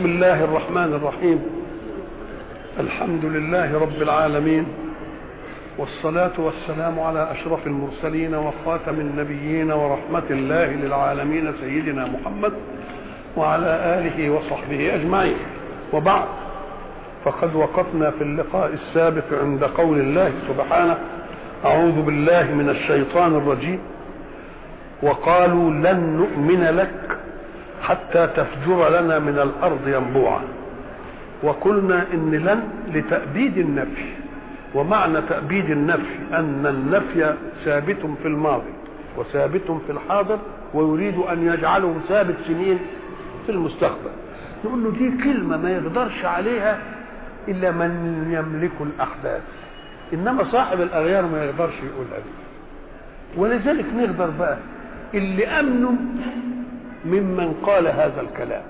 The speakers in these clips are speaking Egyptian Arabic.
بسم الله الرحمن الرحيم الحمد لله رب العالمين والصلاة والسلام على أشرف المرسلين وخاتم النبيين ورحمة الله للعالمين سيدنا محمد وعلى آله وصحبه أجمعين وبعد فقد وقفنا في اللقاء السابق عند قول الله سبحانه أعوذ بالله من الشيطان الرجيم وقالوا لن نؤمن لك حتى تفجر لنا من الأرض ينبوعا وقلنا إن لن لتأبيد النفي ومعنى تأبيد النفي أن النفي ثابت في الماضي وثابت في الحاضر ويريد أن يجعله ثابت سنين في المستقبل نقول له دي كلمة ما يقدرش عليها إلا من يملك الأحداث إنما صاحب الأغيار ما يقدرش يقولها دي ولذلك نقدر بقى اللي أمنوا ممن قال هذا الكلام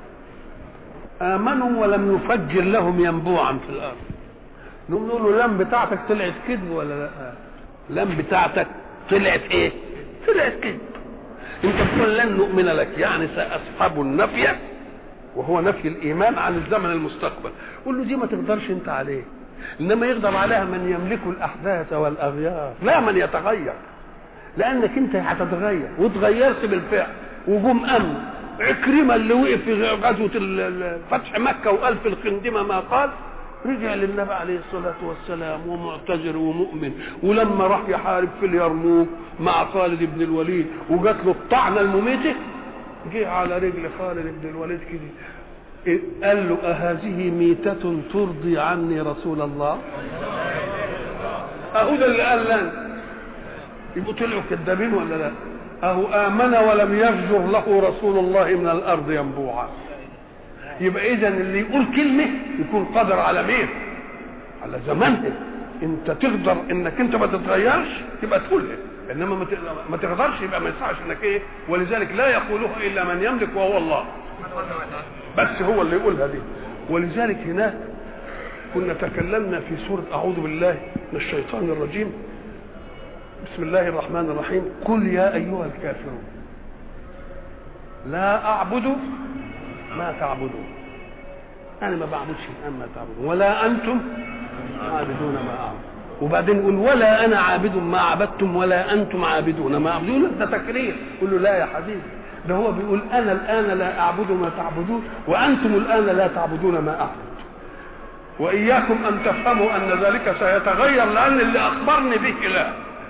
آمنوا ولم يفجر لهم ينبوعا في الأرض نقوم نقول له لم بتاعتك طلعت كذب ولا لا لم بتاعتك طلعت ايه طلعت كذب انت بتقول لن نؤمن لك يعني سأصحب النفي وهو نفي الايمان عن الزمن المستقبل قول له دي ما تقدرش انت عليه انما يقدر عليها من يملك الاحداث والاغيار لا من يتغير لانك انت هتتغير وتغيرت بالفعل وجم امن عكرمه اللي وقف في غزوه فتح مكه وقال في الخندمه ما قال رجع للنبي عليه الصلاة والسلام ومعتذر ومؤمن ولما راح يحارب في اليرموك مع خالد بن الوليد وجات له الطعنة المميتة جه على رجل خالد بن الوليد كده قال له أهذه ميتة ترضي عني رسول الله أهو ده اللي قال لنا يبقوا طلعوا كذابين ولا لا أهو آمن ولم يفجر له رسول الله من الأرض ينبوعا يبقى اذا اللي يقول كلمه يكون قادر على مين على زمانها انت تقدر انك انت ما تتغيرش يبقى تقولها انما ما تقدرش يبقى ما يصحش انك ايه ولذلك لا يقولها الا من يملك وهو الله بس هو اللي يقولها دي ولذلك هناك كنا تكلمنا في سورة أعوذ بالله من الشيطان الرجيم بسم الله الرحمن الرحيم قل يا أيها الكافرون لا أعبد ما تعبدون انا ما بعبدش اما تعبدون ولا انتم عابدون ما اعبد وبعدين يقول ولا انا عابد ما عبدتم ولا انتم عابدون ما اعبدون ده تكرير يقول له لا يا حبيبي ده هو بيقول انا الان لا اعبد ما تعبدون وانتم الان لا تعبدون ما اعبد واياكم ان تفهموا ان ذلك سيتغير لان اللي اخبرني به لا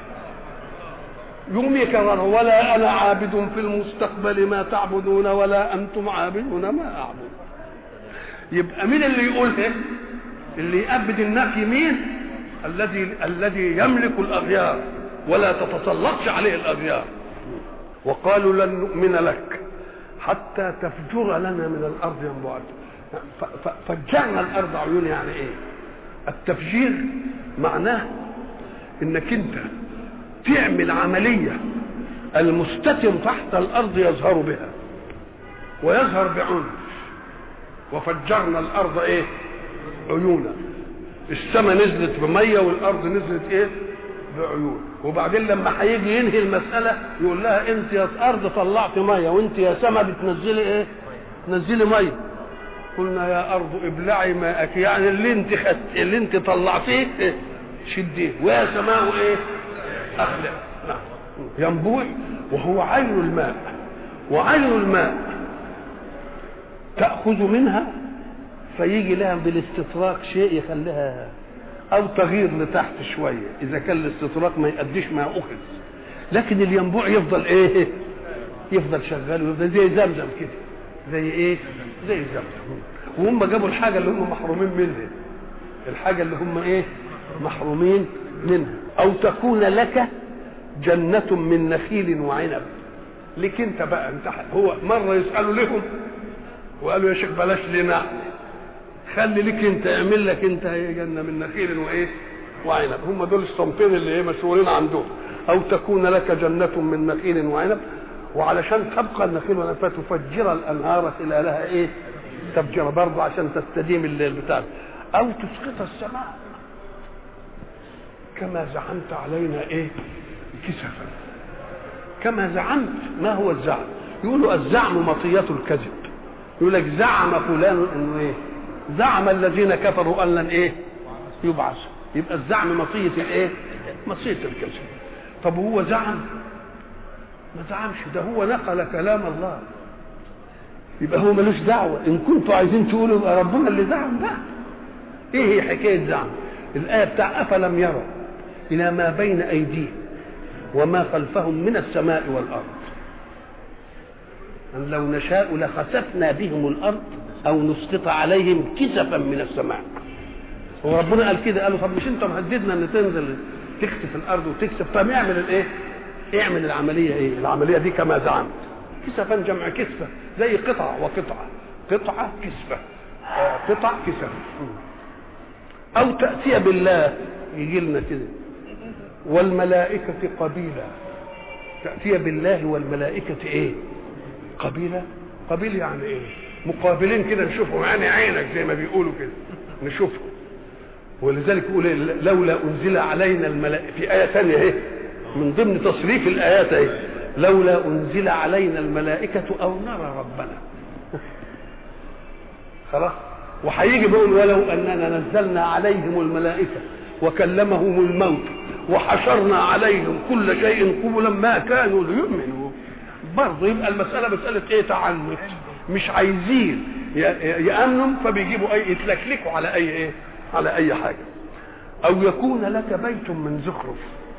يوم يكرر ولا انا عابد في المستقبل ما تعبدون ولا انتم عابدون ما اعبد يبقى مين اللي يقولها اللي يأبد النفي مين الذي الذي يملك الاغيار ولا تتسلطش عليه الاغيار وقالوا لن نؤمن لك حتى تفجر لنا من الارض ينبوعا فجرنا الارض عيون يعني ايه التفجير معناه انك انت تعمل عملية المستتر تحت الأرض يظهر بها ويظهر بعنف وفجرنا الأرض إيه عيونا السماء نزلت بمية والأرض نزلت إيه بعيون وبعدين لما هيجي ينهي المسألة يقول لها أنت يا أرض طلعت مية وأنت يا سماء بتنزلي إيه تنزلي مية قلنا يا أرض ابلعي ماءك يعني اللي أنت خدت اللي أنت طلعتيه إيه؟ شديه ويا سماء إيه أخلق نعم ينبوع وهو عين الماء وعين الماء تأخذ منها فيجي لها بالاستطراق شيء يخليها أو تغيير لتحت شوية إذا كان الاستطراق ما يأديش ما أخذ لكن الينبوع يفضل إيه؟ يفضل شغال ويفضل زي زمزم كده زي إيه؟ زي زمزم وهم جابوا الحاجة اللي هم محرومين منها الحاجة اللي هم إيه؟ محرومين منها او تكون لك جنة من نخيل وعنب لك انت بقى انت هو مرة يسألوا لهم وقالوا يا شيخ بلاش لنا خلي لك انت اعمل لك انت جنة من نخيل وايه وعنب هم دول الصنفين اللي ايه مشهورين عندهم او تكون لك جنة من نخيل وعنب وعلشان تبقى النخيل والعنب فتفجر الانهار خلالها ايه تفجر برضه عشان تستديم البتاع او تسقط السماء كما زعمت علينا ايه كسفا كما زعمت ما هو الزعم يقولوا الزعم مطية الكذب يقول لك زعم فلان انه ايه زعم الذين كفروا ان لن ايه يبعثوا يبقى الزعم مطيه الايه مطيه الكذب طب هو زعم ما زعمش ده هو نقل كلام الله يبقى هو ملوش دعوه ان كنتوا عايزين تقولوا يبقى ربنا اللي زعم بقى ايه هي حكايه زعم الايه بتاع افلم يروا الى ما بين ايديهم وما خلفهم من السماء والارض أن لو نشاء لخسفنا بهم الارض او نسقط عليهم كسفا من السماء هو ربنا قال كده قالوا طب مش انت مهددنا ان تنزل تكسف الارض وتكسف طب اعمل الايه اعمل العمليه ايه العمليه دي كما زعمت كسفا جمع كسفه زي قطعه وقطعه قطعه كسفه آه، قطع كسف او تاتي بالله يجي لنا كده والملائكه قبيلا تاتي بالله والملائكه ايه قبيله قبيل يعني ايه مقابلين كده نشوفهم عيني عينك زي ما بيقولوا كده نشوفهم ولذلك يقول لولا انزل علينا الملائكه في ايه ثانيه اهي من ضمن تصريف الايات اهي لولا انزل علينا الملائكه او نرى ربنا خلاص وهيجي بيقول ولو اننا نزلنا عليهم الملائكه وكلمهم الموت وحشرنا عليهم كل شيء قبلا ما كانوا ليؤمنوا برضه يبقى المساله مساله ايه تعنت مش عايزين ي- ي- يامنوا فبيجيبوا اي يتلكلكوا على اي ايه على اي حاجه او يكون لك بيت من زخرف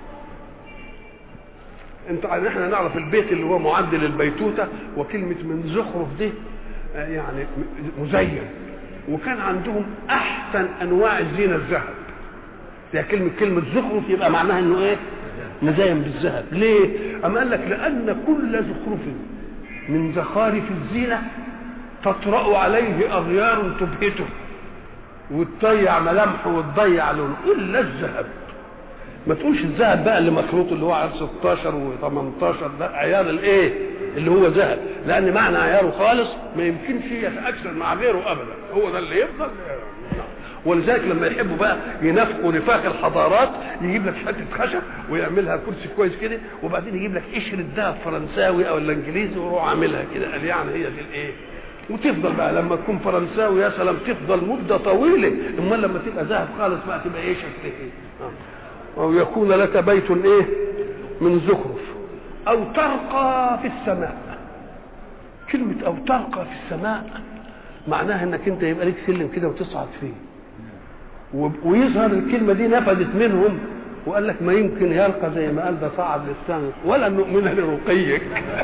انت عارف احنا نعرف البيت اللي هو معدل البيتوته وكلمه من زخرف دي آه، يعني م- مزين وكان عندهم احسن انواع الزينه الذهب هي كلمه كلمه زخرف يبقى معناها انه ايه مزين بالذهب ليه اما قال لك لان كل زخرف من زخارف الزينه تطرا عليه اغيار تبهته وتضيع ملامحه وتضيع لونه الا الذهب ما تقولش الذهب بقى اللي مخلوط اللي هو عيار 16 و18 ده عيار الايه اللي هو ذهب لان معنى عياره خالص ما يمكنش يتاكسر مع غيره ابدا هو ده اللي يفضل ولذلك لما يحبوا بقى ينافقوا نفاق الحضارات يجيب لك حته خشب ويعملها كرسي كويس كده وبعدين يجيب لك قشره ذهب فرنساوي او الانجليزي ويروح عاملها كده قال يعني هي دي الايه وتفضل بقى لما تكون فرنساوي يا سلام تفضل مده طويله امال لما تبقى ذهب خالص بقى تبقى ايه شكل ايه آه. او يكون لك بيت ايه من زخرف او ترقى في السماء كلمه او ترقى في السماء معناها انك انت يبقى لك سلم كده وتصعد فيه و- ويظهر الكلمه دي نفذت منهم وقال لك ما يمكن يرقى زي ما قال ده صعد للسماء ولا نؤمن لرقيك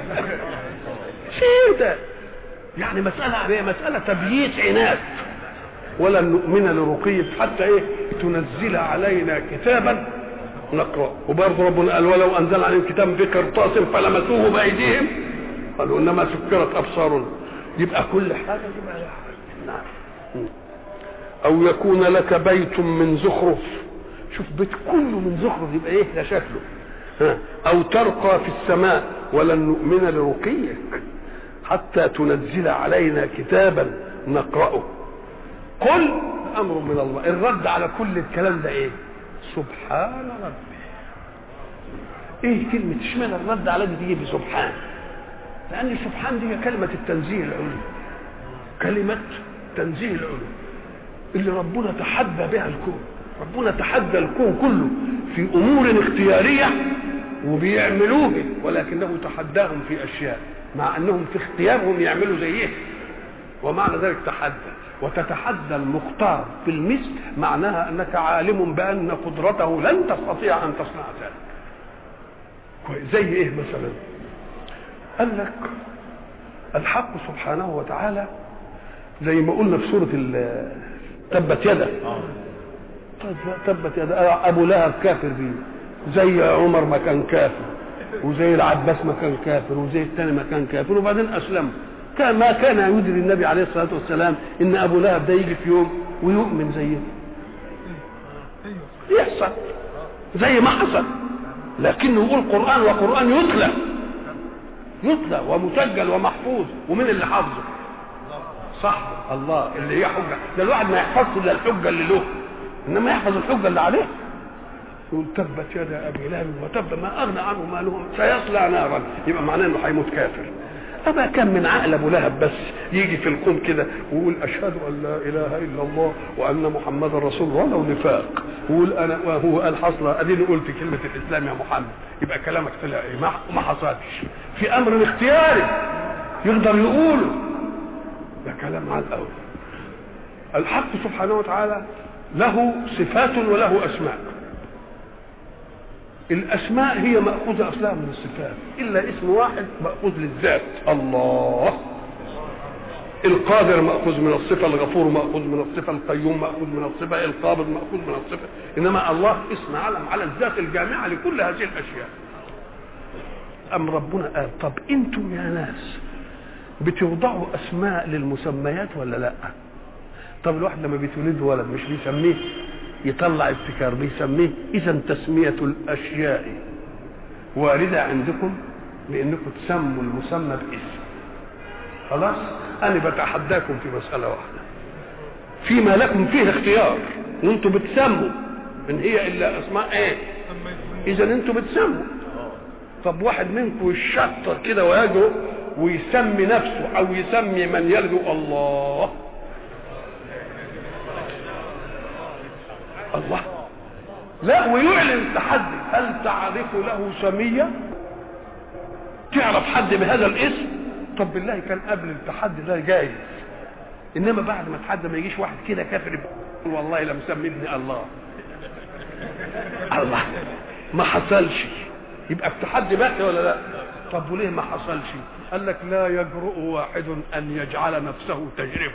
شيء ده يعني مسألة هي مسألة تبييت عناد ولن نؤمن لرقيك حتى ايه تنزل علينا كتابا نقرأ وبرضه ربنا قال ولو انزل عليهم كتاب في قرطاس فلمسوه بايديهم قالوا انما سكرت ابصارنا يبقى كل حاجه يبقى لها حاجة. نعم او يكون لك بيت من زخرف شوف بيت كله من زخرف يبقى ايه ده شكله ها. او ترقى في السماء ولن نؤمن لرقيك حتى تنزل علينا كتابا نقرأه قل امر من الله الرد على كل الكلام ده ايه سبحان ربي ايه كلمة اشمعنى الرد على دي تيجي بسبحان لان سبحان دي كلمة التنزيه العلوي كلمة تنزيه العلوي اللي ربنا تحدى بها الكون ربنا تحدى الكون كله في امور اختياريه وبيعملوه ولكنه تحداهم في اشياء مع انهم في اختيارهم يعملوا زيه ومعنى ذلك تحدى وتتحدى المختار في المثل معناها انك عالم بان قدرته لن تستطيع ان تصنع ذلك كويس. زي ايه مثلا قال لك الحق سبحانه وتعالى زي ما قلنا في سوره ال- تبت يدا تبت يدا ابو لهب كافر بيه زي عمر ما كان كافر وزي العباس ما كان كافر وزي الثاني ما كان كافر وبعدين اسلم كان ما كان يدري النبي عليه الصلاه والسلام ان ابو لهب ده يجي في يوم ويؤمن زيه يحصل زي ما حصل لكنه يقول قران وقران يتلى يتلى ومسجل ومحفوظ ومين اللي حافظه صح الله اللي هي حجه ده الواحد ما يحفظش الا الحجه اللي له انما يحفظ الحجه اللي عليه يقول تبت يدا ابي لهب وتب ما اغنى عنه ماله سيصلى نارا يبقى معناه انه هيموت كافر أما كان من عقل أبو لهب بس يجي في الكون كده ويقول أشهد أن لا إله إلا الله وأن محمدا رسول الله ولو نفاق ويقول أنا وهو قال حصل أديني قلت كلمة الإسلام يا محمد يبقى كلامك طلع إيه ما, ما حصلش في أمر اختياري يقدر يقوله ده كلام على الأول الحق سبحانه وتعالى له صفات وله أسماء الاسماء هي ماخوذه اصلها من الصفات الا اسم واحد ماخوذ للذات الله القادر ماخوذ من الصفه الغفور ماخوذ من الصفه القيوم ماخوذ من الصفه القابض ماخوذ من الصفه انما الله اسم علم على الذات الجامعه لكل هذه الاشياء ام ربنا قال طب انتم يا ناس بتوضعوا اسماء للمسميات ولا لا طب الواحد لما بيتولد ولد مش بيسميه يطلع ابتكار بيسميه اذا تسميه الاشياء وارده عندكم بانكم تسموا المسمى باسم خلاص انا بتحداكم في مساله واحده فيما لكم فيه اختيار وانتم بتسموا ان هي الا اسماء ايه اذا انتم بتسموا طب واحد منكم يشطر كده ويجرؤ ويسمي نفسه او يسمي من يلجو الله الله لا ويعلن التحدي هل تعرف له سمية تعرف حد بهذا الاسم طب بالله كان قبل التحدي ده جايز انما بعد ما تحدى ما يجيش واحد كده كافر والله لم سمي ابني الله الله ما حصلش يبقى التحدي بقى ولا لا طب وليه ما حصلش قال لك لا يجرؤ واحد ان يجعل نفسه تجربه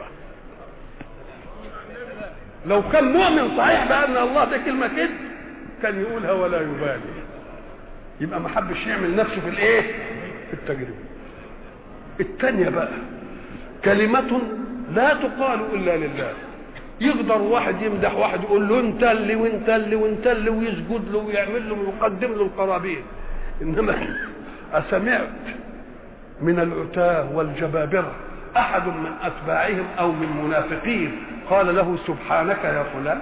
لو كان مؤمن صحيح بان الله ده كلمه كده كان يقولها ولا يبالي يبقى ما حبش يعمل نفسه في الايه في التجربه الثانيه بقى كلمه لا تقال الا لله يقدر واحد يمدح واحد يقول له انت اللي وانت اللي وانت اللي ويسجد له ويعمل له ويقدم له القرابين انما اسمعت من العتاه والجبابره احد من اتباعهم او من منافقين قال له سبحانك يا فلان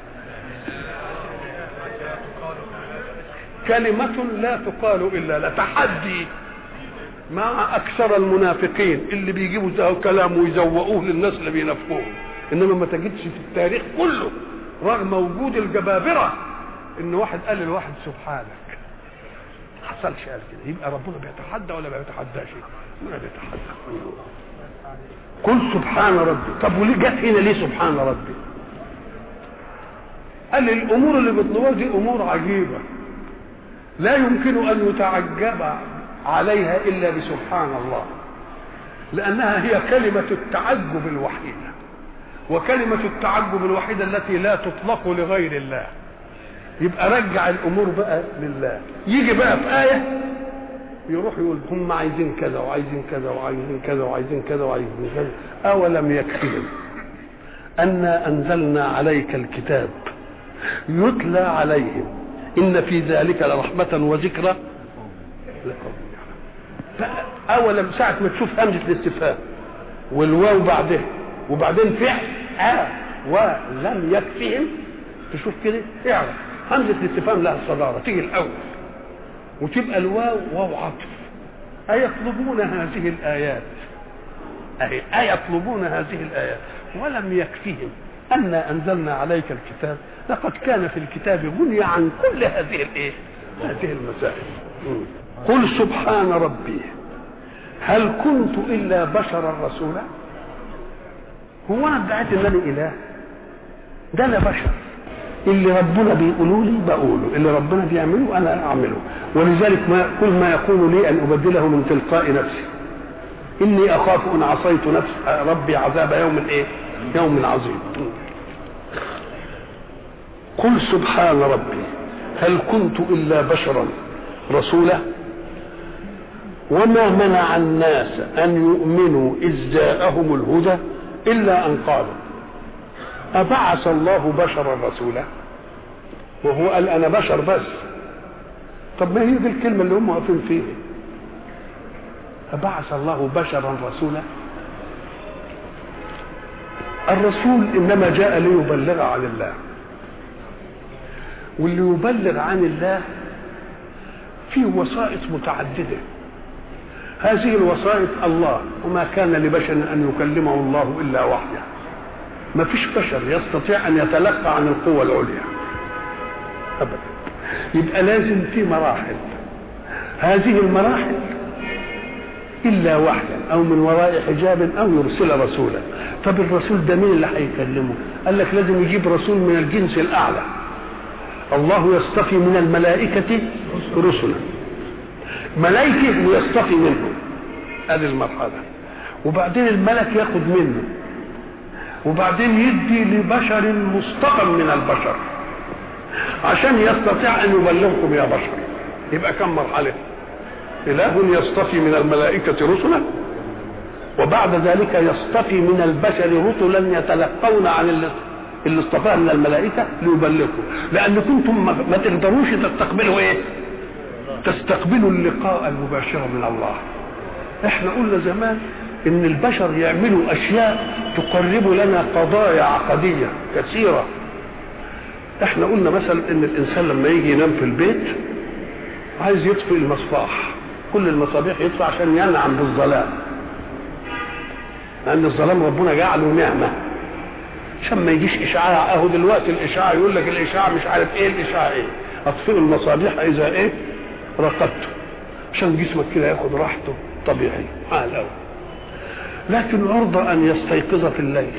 كلمة لا تقال إلا لا تحدي مع أكثر المنافقين اللي بيجيبوا كلام ويزوقوه للناس اللي بينافقوه إنما ما تجدش في التاريخ كله رغم وجود الجبابرة إن واحد قال لواحد سبحانك ما حصلش قال كده يبقى ربنا بيتحدى ولا ما بيتحداش؟ ما بيتحدى قل سبحان ربي طب وليه جت هنا ليه سبحان ربي قال لي الامور اللي بيطلبوها دي امور عجيبه لا يمكن ان يتعجب عليها الا بسبحان الله لانها هي كلمه التعجب الوحيده وكلمه التعجب الوحيده التي لا تطلق لغير الله يبقى رجع الامور بقى لله يجي بقى في ايه يروح يقول هم عايزين كذا وعايزين كذا وعايزين كذا وعايزين كذا وعايزين كذا أولم يكفهم أنا أنزلنا عليك الكتاب يتلى عليهم إن في ذلك لرحمة وذكرى أولم ساعة ما تشوف همزة الاستفهام والواو بعدها وبعدين فعل آه ولم يكفهم تشوف كده اعرف همزة الاستفهام لها الصدارة تيجي الأول وتبقى الواو واو عطف أيطلبون هذه الآيات أي أيطلبون هذه الآيات ولم يكفهم أنا أنزلنا عليك الكتاب لقد كان في الكتاب غني عن كل هذه الإيه؟ هذه المسائل قل سبحان ربي هل كنت إلا بشرا رسولا هو أنا ادعيت إن أنا إله ده أنا بشر اللي ربنا بيقولوا لي بقوله اللي ربنا بيعمله انا اعمله ولذلك ما كل ما يقول لي ان ابدله من تلقاء نفسي اني اخاف ان عصيت نفس ربي عذاب يوم ايه يوم عظيم قل سبحان ربي هل كنت الا بشرا رسولا وما منع الناس ان يؤمنوا اذ جاءهم الهدى الا ان قالوا أبعث الله بشرا رسولا وهو قال أنا بشر بس طب ما هي دي الكلمة اللي هم واقفين فيها أبعث الله بشرا رسولا الرسول إنما جاء ليبلغ عن الله واللي يبلغ عن الله فيه وسائط متعددة هذه الوسائط الله وما كان لبشر ان يكلمه الله الا وحده ما فيش بشر يستطيع ان يتلقى عن القوه العليا ابدا يبقى لازم في مراحل هذه المراحل الا وحدا او من وراء حجاب او يرسل رسولا طب الرسول ده مين اللي هيكلمه قال لك لازم يجيب رسول من الجنس الاعلى الله يصطفي من الملائكه رسلا ملائكه ويصطفي منهم هذه المرحله وبعدين الملك ياخد منه وبعدين يدي لبشر مصطفى من البشر عشان يستطيع ان يبلغكم يا بشر يبقى كم مرحله اله يصطفي من الملائكه رسلا وبعد ذلك يصطفي من البشر رسلا يتلقون عن اللي, اللي اصطفاه من الملائكه ليبلغكم لان كنتم ما تقدروش تستقبلوا ايه تستقبلوا اللقاء المباشر من الله احنا قلنا زمان ان البشر يعملوا اشياء تقرب لنا قضايا عقديه كثيره احنا قلنا مثلا ان الانسان لما يجي ينام في البيت عايز يطفئ المصباح كل المصابيح يطفى عشان ينعم بالظلام لان الظلام ربنا جعله نعمه عشان ما يجيش اشعاع اهو دلوقتي الاشعاع يقول لك الاشعاع مش عارف ايه الاشعاع ايه اطفئوا المصابيح اذا ايه رقدته عشان جسمك كده ياخد راحته طبيعي حال قوي لكن عرضة أن يستيقظ في الليل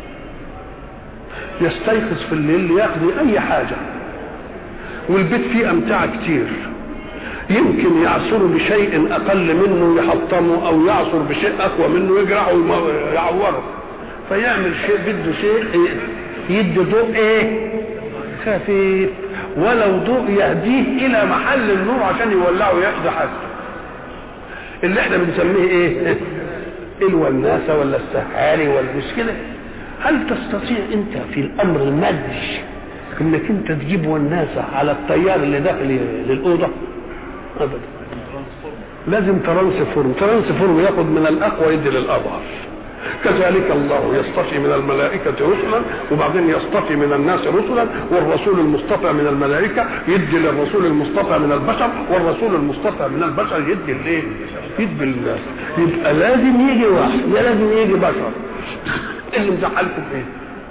يستيقظ في الليل ليقضي أي حاجة والبيت فيه أمتعة كتير يمكن يعصر بشيء أقل منه يحطمه أو يعصر بشيء أقوى منه يجرحه ويعوره فيعمل شيء بده شيء يدي ضوء إيه خفيف ولو ضوء يهديه إلى محل النور عشان يولعه ويقضي حاجته اللي احنا بنسميه ايه الوناسة ولا السحاري ولا مش كده هل تستطيع انت في الامر المادي انك انت تجيب وناسة على التيار اللي داخل للأوضة ابدا لازم ترانسفورم ترانسفورم ياخد من الاقوى يدي للاضعف كذلك الله يصطفي من الملائكة رسلا وبعدين يصطفي من الناس رسلا والرسول المصطفى من الملائكة يدي للرسول المصطفى من البشر والرسول المصطفى من البشر يدي الايه؟ يدي للناس يبقى لازم يجي واحد يا لازم يجي بشر اللي مزعلكم ايه؟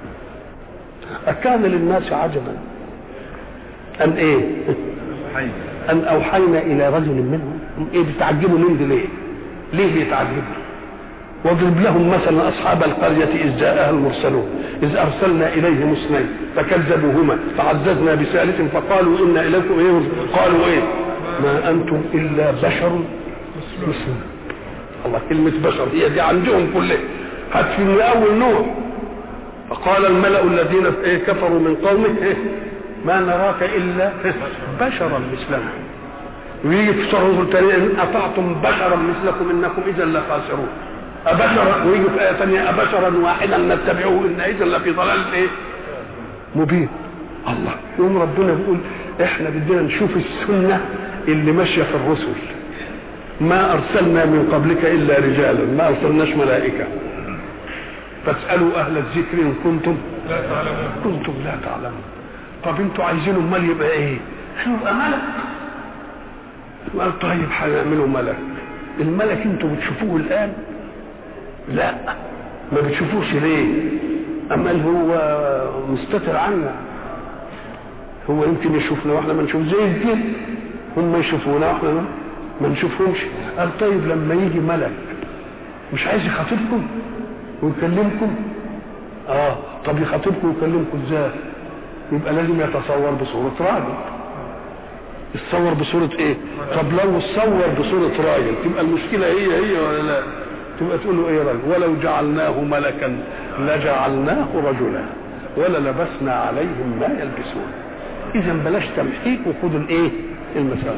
أكان للناس عجبا أن إيه؟ أن أوحينا إلى رجل منهم إيه بتعجبوا من دي ليه؟ ليه بيتعجبوا؟ واضرب لهم مثلا اصحاب القريه اذ جاءها المرسلون اذ ارسلنا اليهم اثنين فكذبوهما فعززنا بثالث فقالوا انا اليكم ايه قالوا ايه ما انتم الا بشر مثلنا الله كلمه بشر هي دي عندهم كلها هات في اول نوح فقال الملا الذين إيه كفروا من قومه إيه ما نراك الا بشرا مثلنا ويجي في سوره الثانيه ان اطعتم بشرا مثلكم انكم اذا لخاسرون أبشرا ويجي في آية ثانية أبشرا واحدا نتبعه إن إذا لفي ضلال إيه؟ مبين الله يوم ربنا بيقول إحنا بدنا نشوف السنة اللي ماشية في الرسل ما أرسلنا من قبلك إلا رجالا ما أرسلناش ملائكة فاسألوا أهل الذكر إن كنتم لا تعلمون كنتم لا تعلمون طب أنتوا عايزين أمال يبقى إيه؟ يبقى ملك قال طيب هنعمله ملك الملك انتوا بتشوفوه الان لا ما بتشوفوش ليه اما هو مستتر عنا هو يمكن يشوفنا واحنا ما نشوف زي الجن هم يشوفونا واحنا ما نشوفهمش قال طيب لما يجي ملك مش عايز يخاطبكم ويكلمكم اه طب يخاطبكم ويكلمكم ازاي يبقى لازم يتصور بصورة راجل يتصور بصورة ايه طب لو اتصور بصورة راجل تبقى المشكلة هي هي ولا لا تبقى تقول له ايه راجل ولو جعلناه ملكا لجعلناه رجلا ولا لبسنا عليهم ما يلبسون اذا بلاش تمحيك وخدوا الايه المسألة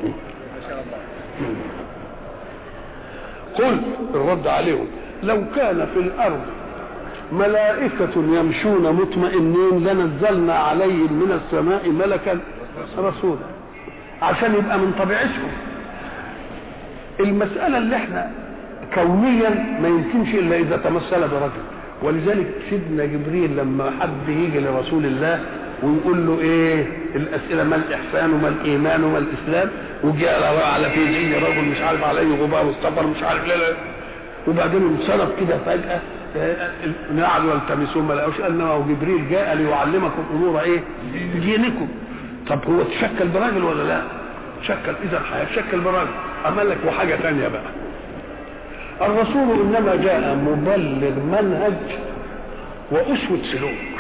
قل الرد عليهم لو كان في الارض ملائكة يمشون مطمئنين لنزلنا عليهم من السماء ملكا رسولا عشان يبقى من طبيعتهم المسألة اللي احنا كونيا ما يمكنش الا اذا تمثل برجل ولذلك سيدنا جبريل لما حب يجي لرسول الله ويقول له ايه الاسئله ما الاحسان وما الايمان وما الاسلام وجاء على في زي رجل مش عارف عليه غبار واستبر مش عارف لا لا وبعدين انصرف كده فجاه قعدوا يلتمسون ما لقوش قال انما جبريل جاء ليعلمكم امور ايه؟ دينكم طب هو تشكل براجل ولا لا؟ تشكل اذا هيتشكل براجل عمل لك وحاجه ثانيه بقى الرسول انما جاء مبلغ منهج واسوه سلوك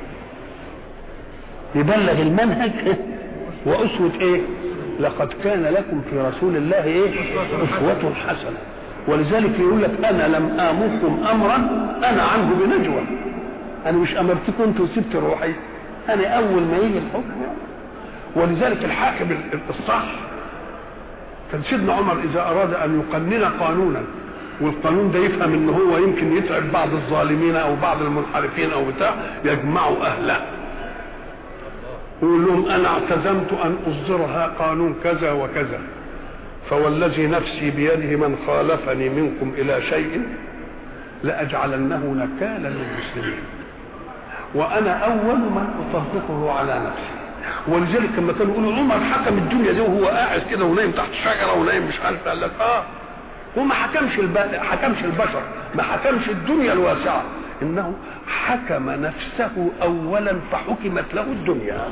يبلغ المنهج واسوه ايه؟ لقد كان لكم في رسول الله ايه؟ اسوه حسنه ولذلك يقول لك انا لم امركم امرا انا عنه بنجوى انا مش امرتكم انتوا وسبت روحي انا اول ما يجي الحكم ولذلك الحاكم الصح كان سيدنا عمر اذا اراد ان يقنن قانونا والقانون ده يفهم ان هو يمكن يتعب بعض الظالمين او بعض المنحرفين او بتاع يجمعوا اهله ويقول لهم انا اعتزمت ان اصدرها قانون كذا وكذا فوالذي نفسي بيده من خالفني منكم الى شيء لاجعلنه نكالا للمسلمين وانا اول من اطبقه على نفسي ولذلك لما كانوا يقولوا عمر حكم الدنيا دي وهو قاعد كده ونايم تحت شجره ونايم مش عارف قال لك اه هو ما حكمش الب... حكمش البشر ما حكمش الدنيا الواسعه انه حكم نفسه اولا فحكمت له الدنيا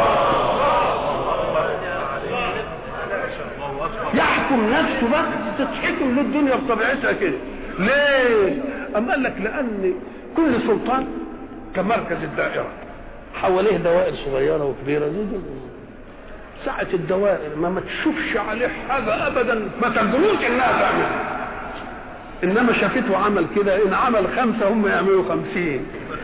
يحكم نفسه بس تتحكم له الدنيا بطبيعتها كده ليه أم قال لك لأن كل سلطان كمركز الدائرة حواليه دوائر صغيرة وكبيرة دي دي. ساعة الدوائر ما ما تشوفش عليه حاجة أبدا ما تجروش إنها تعمل إنما شافته عمل كده إن عمل خمسة هم يعملوا خمسين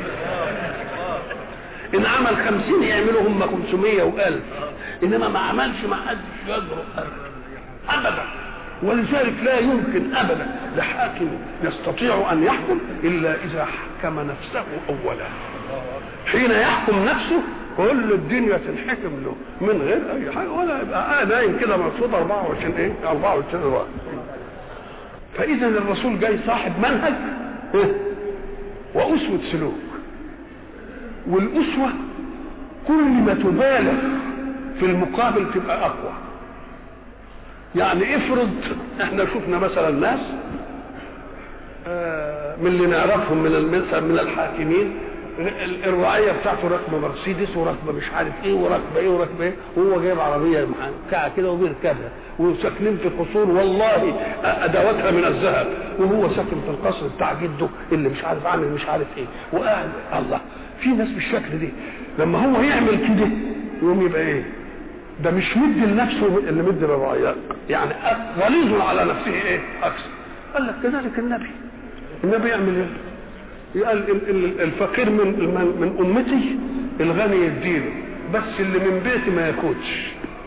إن عمل خمسين يعملوا هم خمسمية وألف إنما ما عملش ما حدش يجرؤ أبدا ولذلك لا يمكن ابدا لحاكم يستطيع ان يحكم الا اذا حكم نفسه اولا حين يحكم نفسه كل الدنيا تنحكم له من غير اي حاجه ولا يبقى آه نايم كده مبسوط 24 ايه 24 وقت فاذا الرسول جاي صاحب منهج واسوه سلوك والاسوه كل ما تبالغ في المقابل تبقى اقوى يعني افرض احنا شفنا مثلا ناس من اللي نعرفهم من من الحاكمين الرعيه بتاعته راكبه مرسيدس وراكبه مش عارف ايه وراكبه ايه وراكبه ايه وهو جايب عربيه كعه كده وبيركبها وساكنين في قصور والله ادواتها من الذهب وهو ساكن في القصر بتاع جده اللي مش عارف عامل مش عارف ايه وقاعد الله في ناس بالشكل دي لما هو يعمل كده يقوم يبقى ايه ده مش مد لنفسه اللي مد للرعايا يعني غليظ على نفسه ايه اكثر قال لك كذلك النبي النبي يعمل ايه قال الفقير من من امتي الغني يديله بس اللي من بيتي ما ياخدش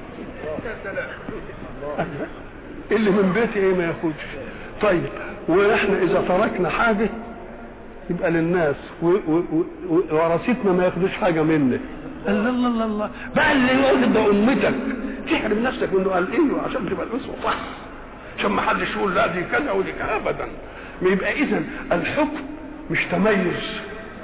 اللي من بيتي ايه ما ياخدش طيب واحنا اذا تركنا حاجه يبقى للناس ورثتنا ما ياخدوش حاجه منك الله الله الله الله بقى اللي يقول ده امتك تحرم نفسك انه قال ايه عشان تبقى الاسوه صح عشان ما حدش يقول لا دي كذا ودي كذا ابدا ما يبقى اذا الحكم مش تميز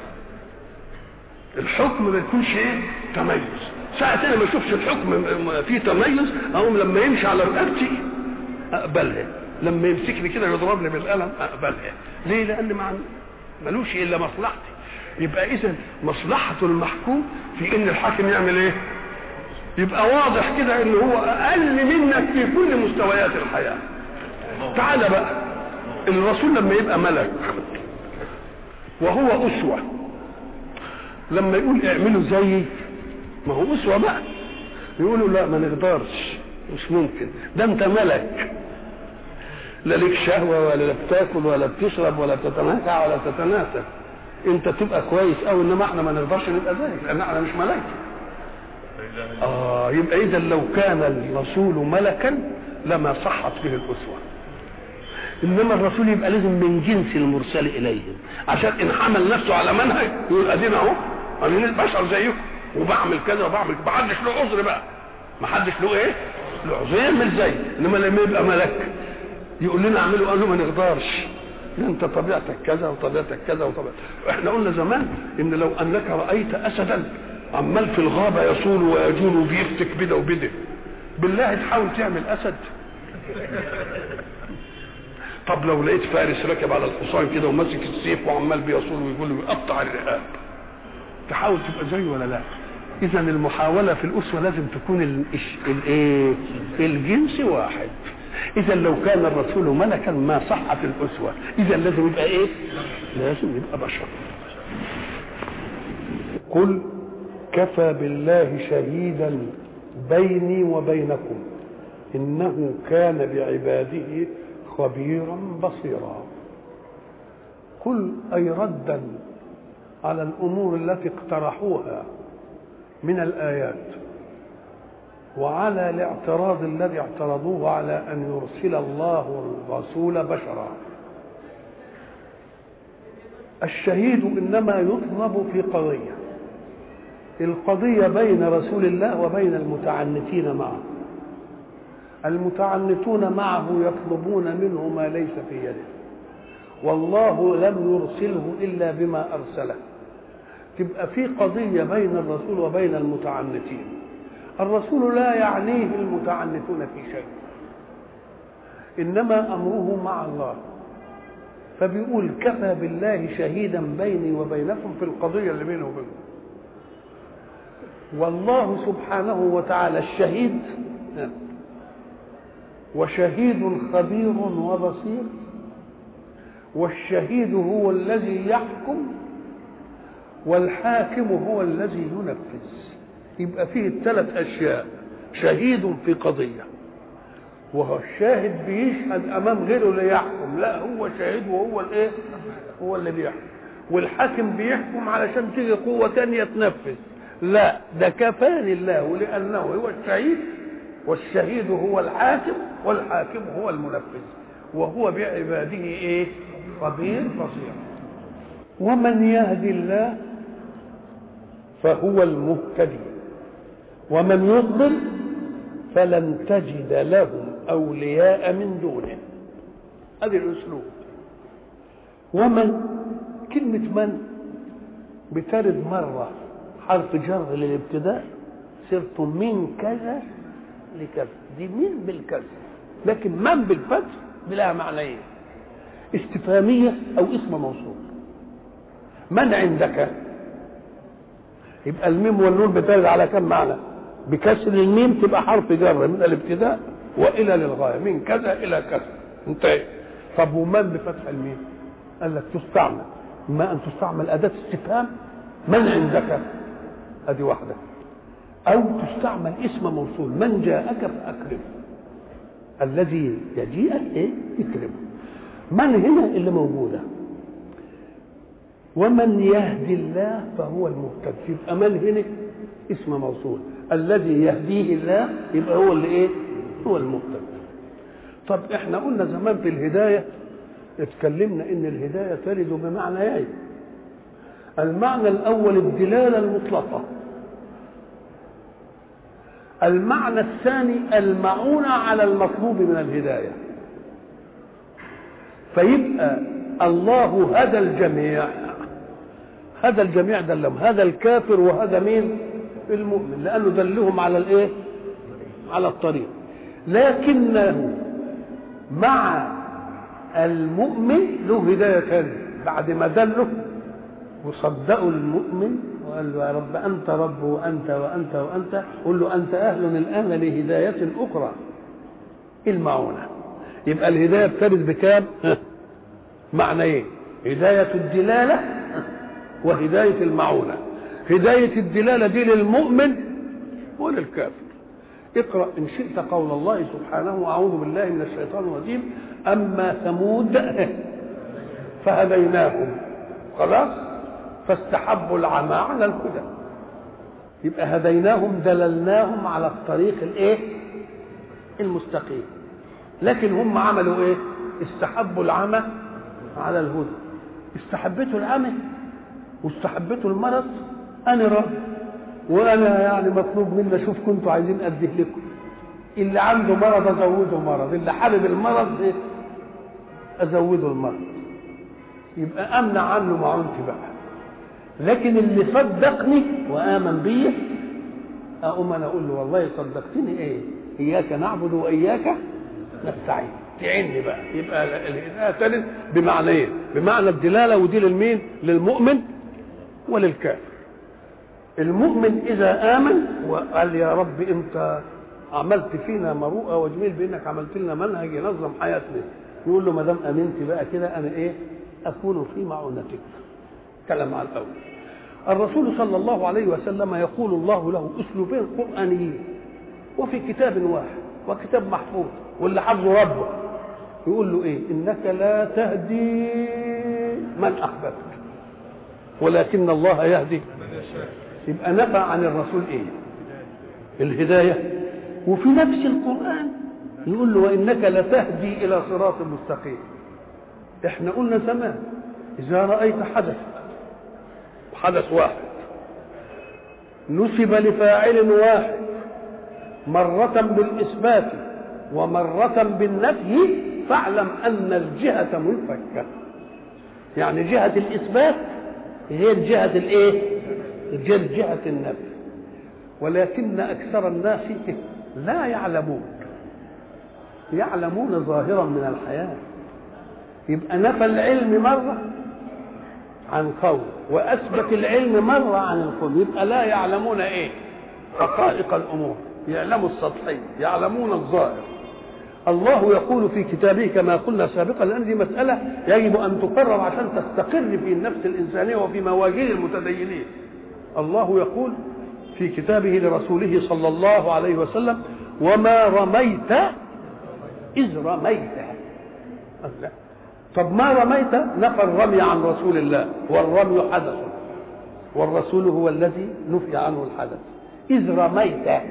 الحكم ما يكونش ايه تميز ساعة انا ما اشوفش الحكم فيه تميز اقوم لما يمشي على رقبتي اقبلها لما يمسكني كده يضربني بالقلم اقبلها ليه لان ما ملوش الا مصلحتي يبقى اذا مصلحة المحكوم في ان الحاكم يعمل ايه يبقى واضح كده ان هو اقل منك في كل مستويات الحياة تعال بقى الرسول لما يبقى ملك وهو اسوة لما يقول اعملوا زيي ما هو اسوة بقى يقولوا لا ما نقدرش مش ممكن ده انت ملك لا ليك شهوة ولا بتاكل ولا بتشرب ولا بتتناكع ولا تتناسى انت تبقى كويس او انما احنا ما نقدرش نبقى زيك لان احنا مش ملائكه اه يبقى اذا لو كان الرسول ملكا لما صحت به الاسوه انما الرسول يبقى لازم من جنس المرسل اليهم عشان ان حمل نفسه على منهج يقول ادينا اهو انا البشر زيكم وبعمل كذا وبعمل ما حدش له عذر بقى ما حدش له ايه؟ له عذر يعمل زي انما لما يبقى ملك يقول لنا اعملوا قالوا ما نقدرش انت طبيعتك كذا وطبيعتك كذا وطبيعتك احنا قلنا زمان ان لو انك رايت اسدا عمال في الغابه يصول ويجول وبيفتك بده وبده بالله تحاول تعمل اسد طب لو لقيت فارس راكب على الحصان كده وماسك السيف وعمال بيصول ويقول ويقطع الرقاب تحاول تبقى زيه ولا لا اذا المحاوله في الاسوه لازم تكون الايه الجنس واحد اذا لو كان الرسول ملكا ما صحت الاسوه اذا لازم يبقى ايه لازم يبقى بشر قل كفى بالله شهيدا بيني وبينكم انه كان بعباده خبيرا بصيرا قل اي ردا على الامور التي اقترحوها من الايات وعلى الاعتراض الذي اعترضوه على ان يرسل الله الرسول بشرا الشهيد انما يطلب في قضيه القضيه بين رسول الله وبين المتعنتين معه المتعنتون معه يطلبون منه ما ليس في يده والله لم يرسله الا بما ارسله تبقى في قضيه بين الرسول وبين المتعنتين الرسول لا يعنيه المتعنتون في شيء انما امره مع الله فبيقول كفى بالله شهيدا بيني وبينكم في القضيه اللي بينه وبينكم والله سبحانه وتعالى الشهيد وشهيد خبير وبصير والشهيد هو الذي يحكم والحاكم هو الذي ينفذ يبقى فيه الثلاث اشياء شهيد في قضيه وهو الشاهد بيشهد امام غيره ليحكم لا هو شاهد وهو الايه هو اللي بيحكم والحاكم بيحكم علشان تيجي قوه تانية تنفذ لا ده كفاني الله لانه هو الشهيد والشهيد هو الحاكم والحاكم هو المنفذ وهو بعباده ايه خبير بصير ومن يهدي الله فهو المهتدي ومن يضلل فلن تجد لهم اولياء من دونه هذا الاسلوب ومن كلمه من بترد مره حرف جر للابتداء صرت من كذا لكذا دي من بالكذا لكن من بالفتح بلا معنيين استفهاميه او اسم موصول من عندك يبقى الميم والنون بترد على كم معنى بكسر الميم تبقى حرف جر من الابتداء والى للغايه من كذا الى كذا انتهى طب ومن بفتح الميم قال لك تستعمل ما ان تستعمل اداه استفهام من عندك ادي واحده او تستعمل اسم موصول من جاءك فاكرمه الذي يجيئك ايه اكرمه من هنا اللي موجوده ومن يهدي الله فهو المهتد يبقى من هنا اسم موصول الذي يهديه الله يبقى هو اللي ايه هو المهتد طب احنا قلنا زمان في الهدايه اتكلمنا ان الهدايه ترد بمعنيين المعنى الاول الدلاله المطلقه المعنى الثاني المعونه على المطلوب من الهدايه فيبقى الله هدى الجميع هذا الجميع دلهم هذا الكافر وهذا مين المؤمن لانه دلهم على الايه على الطريق لكنه مع المؤمن له هدايه ثانيه بعد ما دله وصدقوا المؤمن وقال له يا رب انت رب وانت وانت وانت قل له انت اهل الان لهدايه اخرى المعونه يبقى الهدايه بترد بكام معنى ايه هدايه الدلاله وهدايه المعونه هدايه الدلاله دي للمؤمن وللكافر اقرا ان شئت قول الله سبحانه اعوذ بالله من الشيطان الرجيم اما ثمود فهديناهم خلاص فاستحبوا العمى على الهدى يبقى هديناهم دللناهم على الطريق الايه المستقيم لكن هم عملوا ايه استحبوا العمى على الهدى استحبتوا العمى واستحبتوا المرض انا راضي وانا يعني مطلوب مني اشوف كنتوا عايزين اديه لكم اللي عنده مرض ازوده مرض اللي حابب المرض إيه؟ ازوده المرض يبقى امنع عنه معونتي بقى لكن اللي صدقني وامن بي اقوم انا اقول له والله صدقتني ايه اياك نعبد واياك نستعين تعني بقى يبقى الهدايه تلد بمعنيين بمعنى الدلاله ودي للمين للمؤمن وللكافر المؤمن اذا امن وقال يا رب انت عملت فينا مروءه وجميل بانك عملت لنا منهج ينظم حياتنا يقول له ما دام امنت بقى كده انا ايه اكون في معونتك كلام على الاول الرسول صلى الله عليه وسلم يقول الله له اسلوبين قرانيين وفي كتاب واحد وكتاب محفوظ واللي حفظه ربه يقول له ايه انك لا تهدي من احببت ولكن الله يهدي يبقى نفى عن الرسول ايه الهدايه وفي نفس القران يقول له وانك لتهدي الى صراط مستقيم احنا قلنا زمان اذا رايت حدث حدث واحد نسب لفاعل واحد مرة بالإثبات ومرة بالنفي فاعلم أن الجهة منفكة يعني جهة الإثبات غير جهة الإيه؟ غير جهة النفي ولكن أكثر الناس لا يعلمون يعلمون ظاهرا من الحياة يبقى نفى العلم مرة عن قول وأثبت العلم مرة عن القول يبقى لا يعلمون إيه حقائق الأمور يعلموا السطحي يعلمون الظاهر الله يقول في كتابه كما قلنا سابقا لان دي مساله يجب ان تكرر عشان تستقر في النفس الانسانيه وفي مواجيل المتدينين الله يقول في كتابه لرسوله صلى الله عليه وسلم وما رميت اذ رميت الله. طب ما رميت نفى الرمي عن رسول الله والرمي حدث والرسول هو الذي نفي عنه الحدث اذ رميت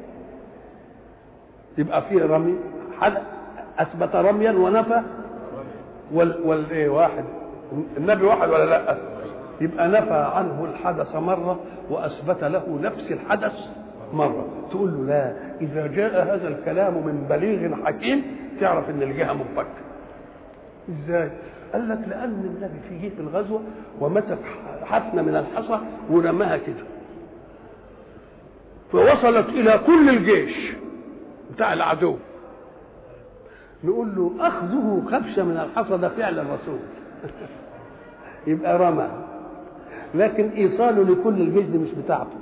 يبقى فيه رمي حدث اثبت رميا ونفى وال والايه واحد النبي واحد ولا لا يبقى نفى عنه الحدث مره واثبت له نفس الحدث مره تقول له لا اذا جاء هذا الكلام من بليغ حكيم تعرف ان الجهه منفكه ازاي قال لك لان النبي في جه في الغزوه ومسك حفنه من الحصى ورماها كده فوصلت الى كل الجيش بتاع العدو نقول له اخذه خبشه من الحصى ده فعل الرسول يبقى رمى لكن ايصاله لكل الجيش دي مش بتاعته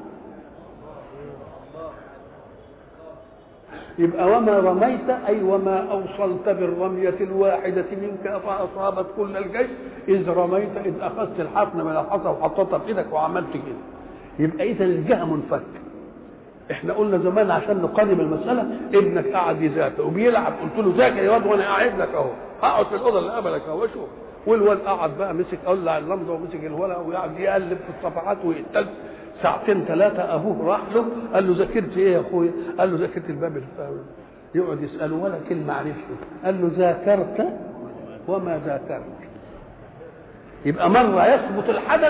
يبقى وما رميت اي وما اوصلت بالرميه الواحده منك فاصابت كل الجيش اذ رميت اذ اخذت الحفنه من الحصى وحطيتها في ايدك وعملت كده يبقى اذا الجهه منفك احنا قلنا زمان عشان نقدم المساله ابنك قاعد يذاكر وبيلعب قلت له ذاكر يا واد وانا قاعد لك اهو هقعد في الاوضه اللي قبلك اهو شوف والواد قعد بقى مسك قلع اللمضه ومسك الورقه ويقعد يقلب في الصفحات ويقتل ساعتين ثلاثه ابوه راح له قال له ذاكرت ايه يا اخويا؟ قال له ذاكرت الباب الفاول يقعد يساله ولا كلمه عرفته قال له ذاكرت وما ذاكرت يبقى مره يثبت الحدث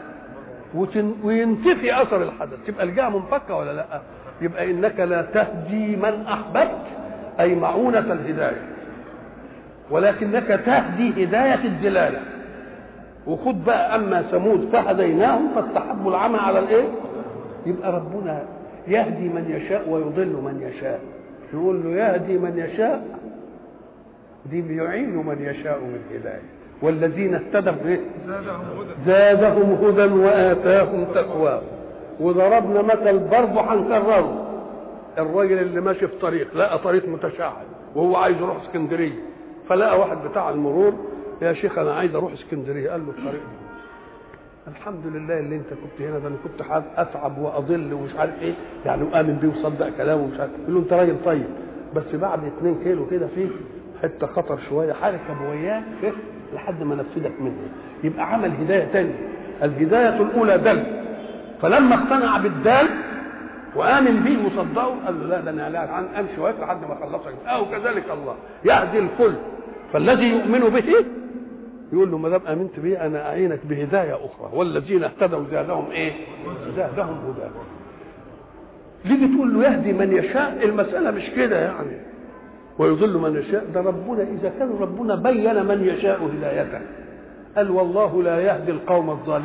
وينتفي اثر الحدث تبقى الجهه منفكه ولا لا يبقى انك لا تهدي من احببت اي معونه الهدايه ولكنك تهدي هدايه الدلاله وخد بقى اما ثمود فهديناهم فاستحبوا العمى على الايه يبقى ربنا يهدي من يشاء ويضل من يشاء يقول له يهدي من يشاء دي بيعين من يشاء من هدايه والذين اهتدوا ايه زادهم هدى واتاهم تقواه وضربنا مثل برضه هنكرره الراجل اللي ماشي في طريق لقى طريق متشعب وهو عايز يروح اسكندريه فلقى واحد بتاع المرور يا شيخ انا عايز اروح اسكندريه قال له الطريق الحمد لله اللي انت كنت هنا ده انا كنت اتعب واضل ومش عارف ايه يعني وامن بيه وصدق كلامه ومش عارف يقول له انت راجل طيب بس بعد 2 كيلو كده فيه حته خطر شويه حركه وياك لحد ما نفذك منه يبقى عمل هدايه تانية الهدايه الاولى دل فلما اقتنع بالدال وامن به وصدقه قال له لا ده انا عن امشي واقف لحد ما اخلصك او كذلك الله يهدي الكل فالذي يؤمن به يقول له ما دام امنت بي انا اعينك بهدايه اخرى والذين اهتدوا زادهم ايه؟ زادهم هدى تيجي تقول له يهدي من يشاء المساله مش كده يعني ويضل من يشاء ده ربنا اذا كان ربنا بين من يشاء هدايته قال والله لا يهدي القوم الظالمين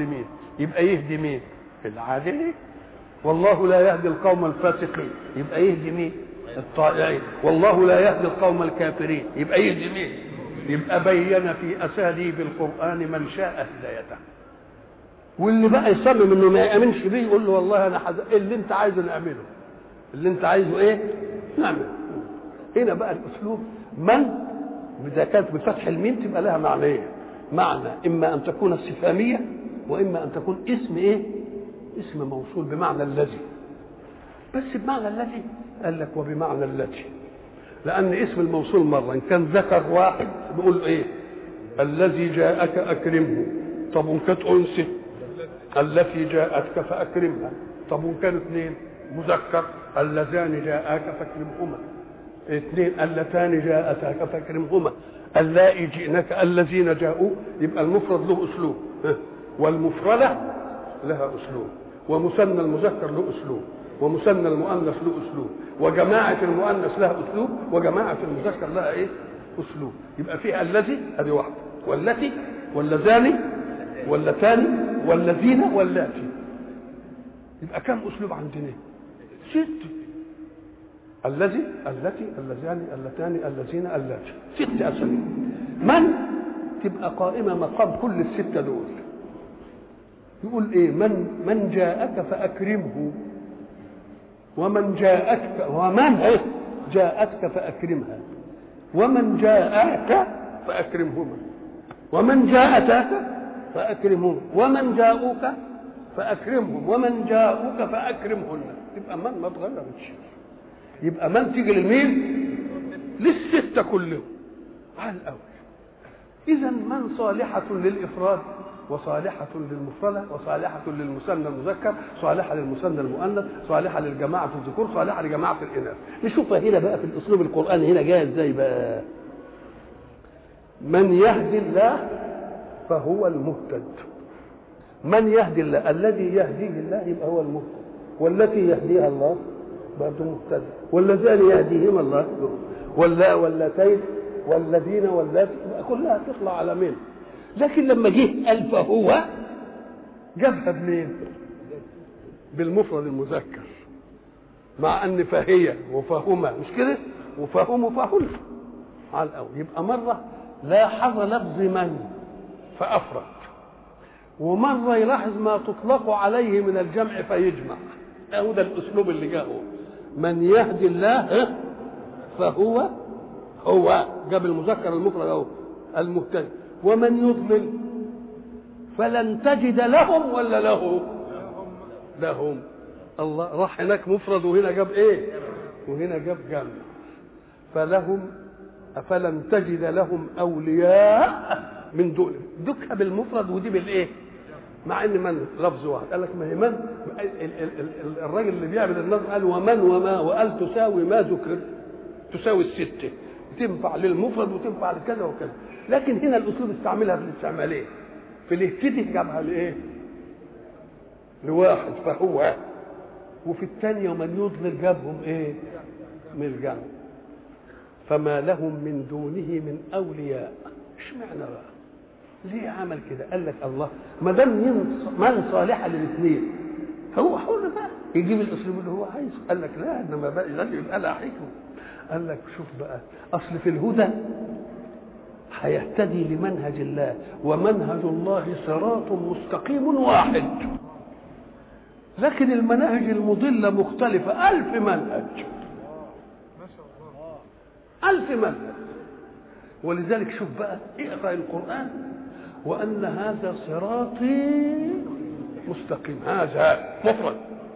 يبقى يهدي مين العادلين والله لا يهدي القوم الفاسقين يبقى يهدي مين الطائعين والله لا يهدي القوم الكافرين يبقى يهدي مين يبقى بين في اساليب القران من شاء هدايته واللي بقى يصمم انه ما يامنش بيه يقول له والله انا حز... اللي انت عايزه نعمله اللي انت عايزه ايه نعمله هنا بقى الاسلوب من اذا كانت بفتح الميم تبقى لها معنيين معنى اما ان تكون استفهاميه واما ان تكون اسم ايه اسم موصول بمعنى الذي بس بمعنى الذي قال لك وبمعنى التي لان اسم الموصول مره ان كان ذكر واحد بيقول ايه الذي جاءك اكرمه طب وان كانت انثى التي جاءتك فاكرمها طب وان كانوا اثنين مذكر اللذان جاءاك فاكرمهما اثنين اللتان جاءتاك فاكرمهما اللائي جئناك الذين جاءوا يبقى المفرد له اسلوب والمفردة لها اسلوب ومثنى المذكر له اسلوب ومثنى المؤنث له اسلوب وجماعة المؤنث لها اسلوب وجماعة المذكر لها ايه؟ اسلوب يبقى فيها الذي ادي واحدة والتي واللذان واللتان والذين واللاتي يبقى كم اسلوب عندنا؟ ست الذي التي اللذان اللتان الذين اللاتي ست اساليب من تبقى قائمه مقام كل السته دول يقول ايه من من جاءك فاكرمه ومن جاءتك ومن إيه؟ جاءتك فاكرمها ومن جاءك فاكرمهما ومن جاءتك فاكرمهما ومن جاءوك فاكرمهم ومن جاءوك فاكرمهن تبقى من ما اتغيرتش يبقى من تيجي لمين للستة كلهم على الأول إذا من صالحة للإفراد وصالحة للمفردة وصالحة للمثنى المذكر صالحة للمثنى المؤنث صالحة للجماعة الذكور صالحة لجماعة الإناث نشوفها هنا بقى في الأسلوب القرآني هنا جاي إزاي بقى من يهدي الله فهو المهتد من يهدي الله الذي يهديه الله يبقى هو المهتد والتي يهديها الله برضه مهتدى واللذان يهديهما الله ولا واللتين والذين واللاتي كلها تطلع على مين لكن لما جه قال فهو جابها بمين بالمفرد المذكر مع ان فهي وفهما مش كده وفهم وفهن على الاول يبقى مره لاحظ لفظ من فافرد ومره يلاحظ ما تطلق عليه من الجمع فيجمع هو ده الاسلوب اللي جاءه من يهدي الله فهو هو جاب المذكر المفرد اهو المهتدي ومن يضلل فلن تجد لهم ولا له لهم الله راح هناك مفرد وهنا جاب ايه وهنا جاب جمع فلهم فلن تجد لهم اولياء من دون دكها بالمفرد ودي بالايه مع ان من لفظ واحد قال لك ما هي من الراجل اللي بيعمل النظر قال ومن وما وقال تساوي ما ذكر تساوي السته تنفع للمفرد وتنفع لكذا وكذا لكن هنا الاسلوب استعملها في الاستعماليه في الاهتدي جابها لايه؟ لواحد فهو وفي الثانية ومن يضلل جابهم ايه؟ من الجمع فما لهم من دونه من اولياء اشمعنى بقى؟ ليه عمل كده؟ قال لك الله ما دام من صالحه للاثنين هو حر بقى يجيب الاسلوب اللي هو عايزه قال لك لا انما بقى لازم يبقى لها حكمه قال لك شوف بقى اصل في الهدى هيهتدي لمنهج الله ومنهج الله صراط مستقيم واحد لكن المناهج المضلة مختلفة ألف منهج ألف منهج ولذلك شوف بقى اقرأ القرآن وأن هذا صراطي مستقيم هذا مفرد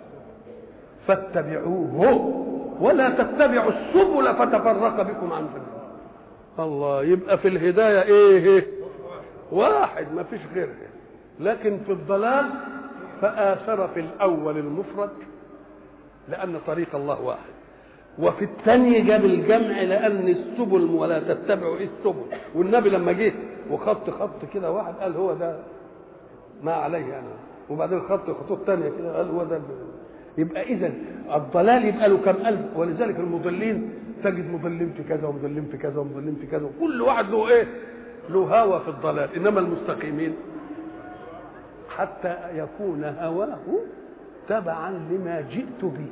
فاتبعوه ولا تتبعوا السبل فتفرق بكم عن سبيله الله يبقى في الهداية ايه واحد ما فيش غيره لكن في الضلال فآثر في الأول المفرد لأن طريق الله واحد وفي الثاني جاب الجمع لأن السبل ولا تتبعوا إيه السبل والنبي لما جه وخط خط كده واحد قال هو ده ما عليه أنا وبعدين خط خطوط ثانية كده قال هو ده يبقى إذا الضلال يبقى له كم ألف ولذلك المضلين تجد مضلين في كذا ومضلين في كذا ومضلين في كذا وكل واحد له إيه؟ له هوى في الضلال إنما المستقيمين حتى يكون هواه تبعا لما جئت به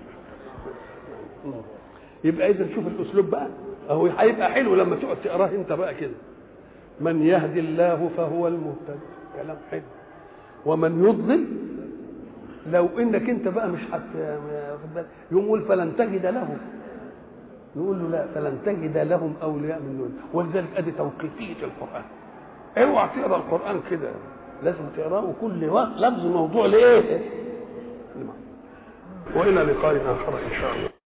يبقى اذا شوف الاسلوب بقى اهو هيبقى حلو لما تقعد تقراه انت بقى كده من يهدي الله فهو المهتد كلام حلو ومن يضلل لو انك انت بقى مش حت يقوم يقول فلن تجد له نقول له لا فلن تجد لهم اولياء من دون ولذلك ادي توقيفيه القران اوعى تقرا القران كده لازم تقراه كل وقت لفظ موضوع لايه والى لقاء اخر ان شاء الله